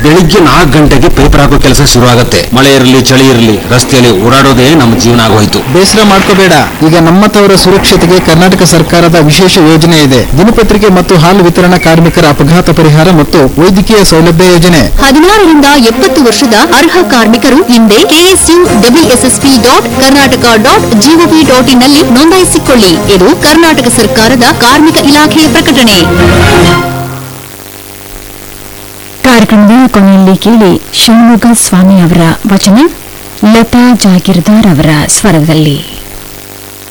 ಬೆಳಿಗ್ಗೆ ನಾಲ್ಕು ಗಂಟೆಗೆ ಪೇಪರ್ ಹಾಕೋ ಕೆಲಸ ಶುರು ಆಗುತ್ತೆ ಮಳೆ ಇರಲಿ ಚಳಿ ಇರಲಿ ರಸ್ತೆಯಲ್ಲಿ ಓಡಾಡೋದೇ ನಮ್ಮ ಜೀವನ ಆಗೋಯ್ತು ಬೇಸರ ಮಾಡ್ಕೋಬೇಡ ಈಗ ನಮ್ಮತವರ ಸುರಕ್ಷತೆಗೆ ಕರ್ನಾಟಕ ಸರ್ಕಾರದ ವಿಶೇಷ ಯೋಜನೆ ಇದೆ ದಿನಪತ್ರಿಕೆ ಮತ್ತು ಹಾಲು ವಿತರಣಾ ಕಾರ್ಮಿಕರ ಅಪಘಾತ ಪರಿಹಾರ ಮತ್ತು ವೈದ್ಯಕೀಯ ಸೌಲಭ್ಯ ಯೋಜನೆ ಹದಿನಾರರಿಂದ ಎಪ್ಪತ್ತು ವರ್ಷದ ಅರ್ಹ ಕಾರ್ಮಿಕರು ಹಿಂದೆ KSU WSSP dot Karnataka dot GOV dot in ನಲ್ಲಿ ನೋಂದಾಯಿಸಿಕೊಳ್ಳಿ ಇದು ಕರ್ನಾಟಕ ಸರ್ಕಾರದ ಕಾರ್ಮಿಕ ಇಲಾಖೆಯ ಪ್ರಕಟಣೆ ಕಾರ್ಯಕ್ರಮದ ಕೊನೆಯಲ್ಲಿ ಕೇಳಿ ಷಣ್ಮುಗ ಸ್ವಾಮಿ ಅವರ ವಚನ ಲತಾ ಜಾಗೀರ್ದಾರ್ ಅವರ ಸ್ವರದಲ್ಲಿ